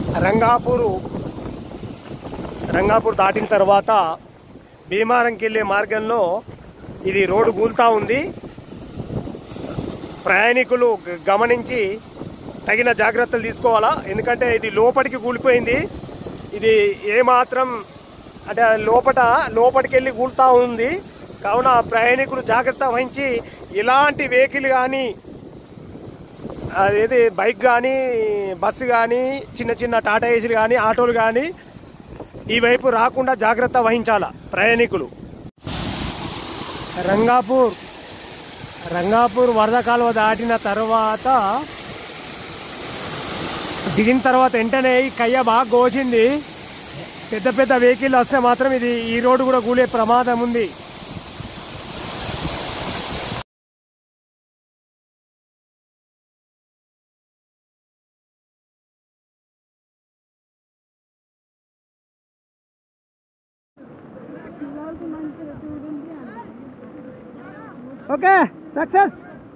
రంగాపూరు రంగాపూర్ దాటిన తర్వాత భీమారంకి వెళ్ళే మార్గంలో ఇది రోడ్డు కూలుతా ఉంది ప్రయాణికులు గ- గమనించి తగిన జాగ్రత్తలు తీసుకోవాలా ఎందుకంటే ఇది లోపలికి కూలిపోయింది ఇది ఏమాత్రం అంటే లోపట లోపలికి వెళ్ళి కూలుతా ఉంది కావున ప్రయాణికులు జాగ్రత్త వహించి ఇలాంటి వెహికల్ కానీ అదేది బైక్ కానీ బస్సు కానీ చిన్న చిన్న టాటా ఏసీలు కానీ ఆటోలు కానీ ఈ వైపు రాకుండా జాగ్రత్త వహించాల ప్రయాణికులు రంగాపూర్ రంగాపూర్ వరద కాలువ దాటిన తర్వాత దిగిన తర్వాత వెంటనే ఈ కయ్య బాగా కోసింది పెద్ద పెద్ద వెహికల్ వస్తే మాత్రం ఇది ఈ రోడ్డు కూడా కూలే ప్రమాదం ఉంది ఓకే సక్సెస్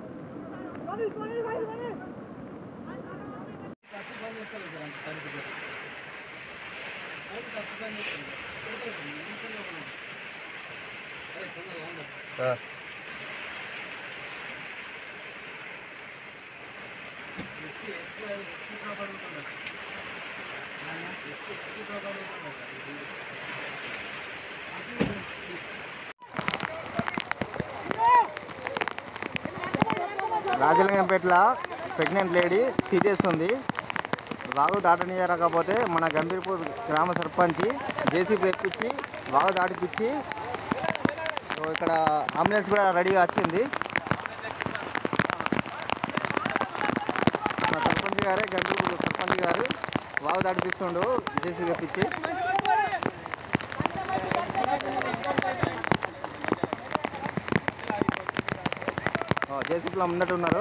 రాజలింగంపేటలో ప్రెగ్నెంట్ లేడీ సీరియస్ ఉంది వాగు దాటనీయరాకపోతే మన గంభీర్పూర్ గ్రామ సర్పంచి జేసీబీ తెప్పించి వాగు దాటిపించి సో ఇక్కడ అంబులెన్స్ కూడా రెడీగా వచ్చింది మన సర్పంచ్ గారే గంభీర్పూర్ సర్పంచ్ గారు వాగు దాటిపిస్తుండు జేసీబీ తెప్పించి జేసీబీలో ముందట ఉన్నారు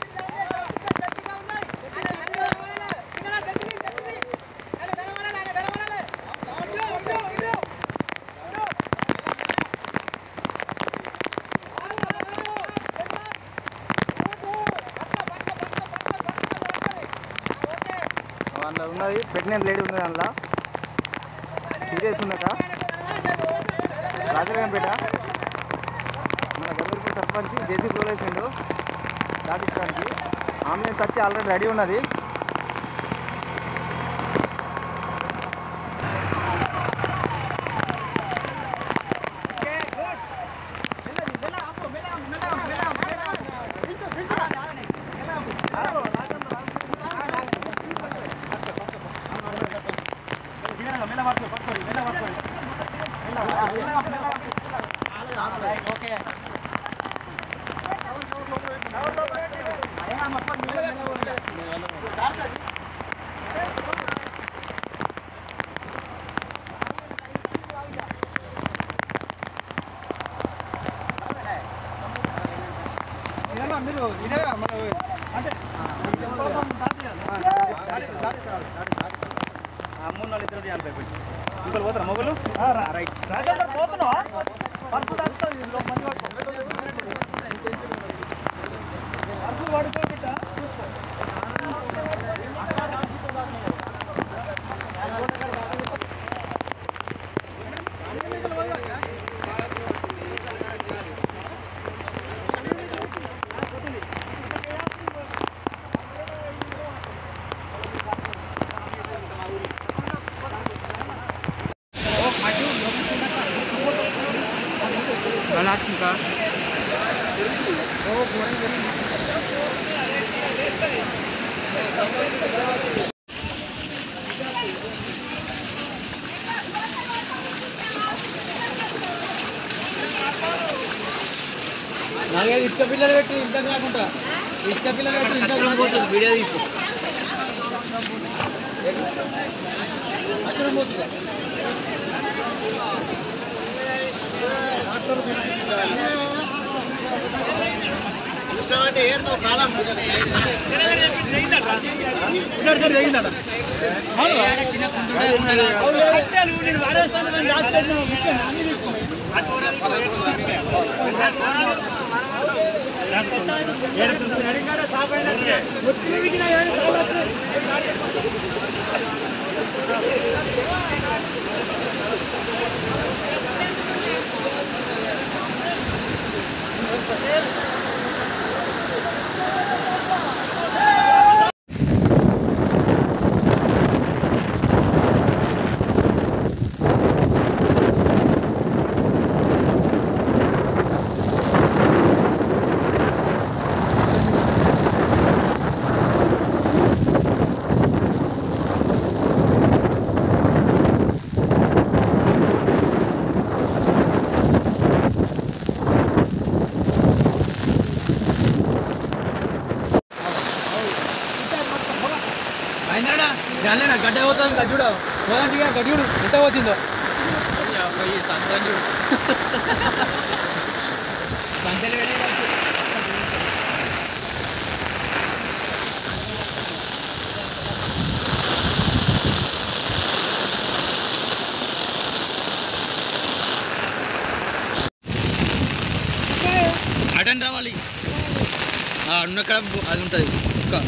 అందులో ఉన్నది ప్రెగ్నెంట్ లేడీ ఉన్నది అందులో సీరియస్ ఉన్నట రాజలింగంపేట మన గంభీర్పూర్ సర్పంచ్ జేసీ పోలేసిండు దాటించడానికి అంబులెన్స్ వచ్చి ఆల్రెడీ రెడీ ఉన్నది నాలుగైదు ఇసుక పిల్లలు పెట్టి ఇంతకు రాకుండా ఇసుక పిల్లలు పెట్టి ఇంతకు పోతుంది వీడియో తీసుకో అక్కడ పోతుంది నేను వాడేస్తాను కానీ దాచిపెట్టిన అయినా గాలేనా గడ్డ పోతాం ఇంకా చూడు పోదంటే ఇక గడ్డి చూడు ఎంత పోతుందో సంతలు వెళ్ళి అటెండ్ రావాలి ఉన్నక్కడ అది ఉంటుంది ఇంకా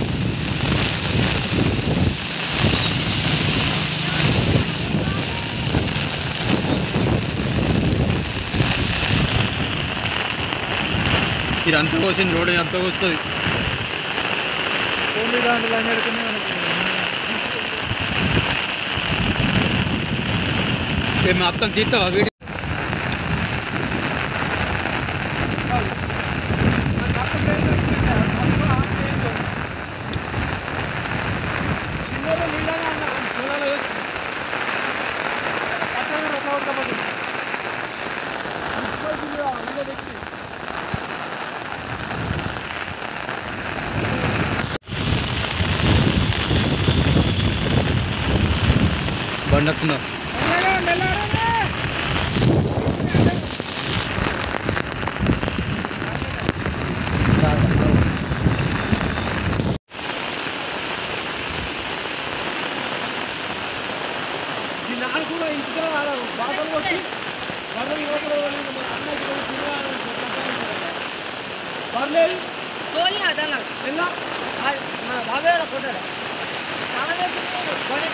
ఇది అంత పోసింది రోడ్ అంత వస్తుంది మొత్తం తీస్తావా వీడియో బండి వస్తుందా తోలినా అదన్నా మా బాబాయ్ కొట్టాడు చాలా వేసుకున్నాడు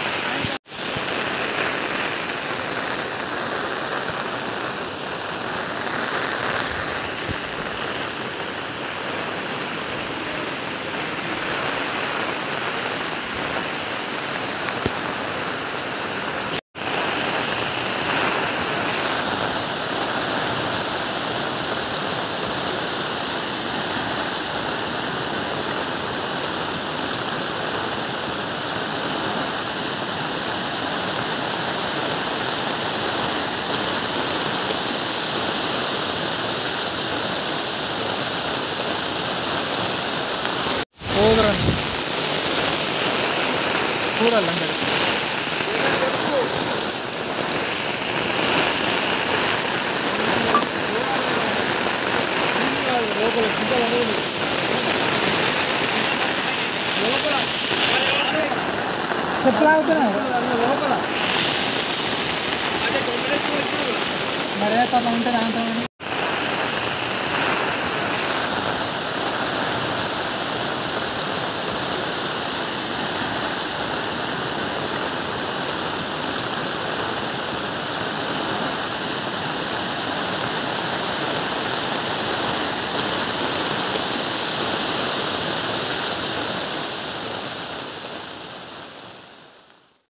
పోదురండి చూడాలండి చెప్పులు ఆగుతున్నాయి మరి పాపం ఉంటే దాంట్లో